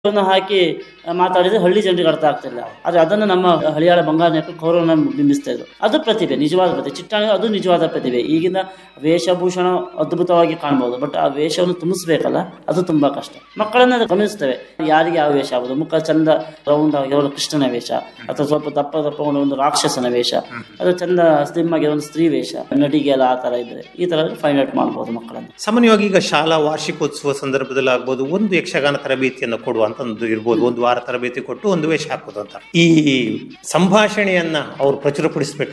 ವನ್ನು ಹಾಕಿ ಮಾತಾಡಿದ್ರೆ ಹಳ್ಳಿ ಜನರಿಗೆ ಅರ್ಥ ಆಗ್ತಿಲ್ಲ ಆದ್ರೆ ಅದನ್ನು ನಮ್ಮ ಹಳಿಯಾಳ ಬಂಗಾರ ನಾಯಕ ಕೌರವನ ಬಿಂಬಿಸ್ತಾ ಇದ್ರು ಅದು ಪ್ರತಿಭೆ ನಿಜವಾದ ಪ್ರತಿಭೆ ಚಿಟ್ಟಾಣಿ ಅದು ನಿಜವಾದ ಪ್ರತಿಭೆ ಈಗಿನ ವೇಷಭೂಷಣ ಅದ್ಭುತವಾಗಿ ಕಾಣ್ಬೋದು ಬಟ್ ಆ ವೇಷವನ್ನು ತುಂಬಿಸ್ಬೇಕಲ್ಲ ಅದು ತುಂಬಾ ಕಷ್ಟ ಮಕ್ಕಳನ್ನ ಅದು ಗಮನಿಸ್ತೇವೆ ಯಾರಿಗೆ ಯಾವ ವೇಷ ಆಗುದು ಮುಖ ಚಂದ ರೌಂಡ್ ಆಗಿರೋ ಕೃಷ್ಣನ ವೇಷ ಅಥವಾ ಸ್ವಲ್ಪ ದಪ್ಪ ದಪ್ಪಗೊಂಡ ಒಂದು ರಾಕ್ಷಸನ ವೇಷ ಅದು ಚಂದ ಸ್ಲಿಮ್ ಆಗಿ ಒಂದು ಸ್ತ್ರೀ ವೇಷ ನಟಿಗೆ ಎಲ್ಲ ಆ ತರ ಇದ್ರೆ ಈ ತರ ಫೈಂಡ್ ಔಟ್ ಮಾಡ್ಬೋದು ಮಕ್ಕಳನ್ನು ಸಾಮಾನ್ಯವಾಗಿ ಈಗ ಶಾಲಾ ವಾರ್ಷಿಕೋತ್ಸವ ಸಂದರ್ಭದಲ್ಲಿ ಆಗ್ಬೋದು ಒಂದು ಯಕ್ಷಗಾನ ತರಬೇತಿಯನ್ನು ಕೊಡುವಂತ ಒಂದು ಇರ್ಬೋದು ಒಂದು ವಾರ ತರಬೇತಿ ಕೊಟ್ಟು ಒಂದು ವೇಷ ಹಾಕೋದು ಅಂತ ಈ ಸಂಭಾಷಣೆಯನ್ನ ಅವ್ರು ಪ್ರಚುರಪಡಿಸ್ಬೇಕು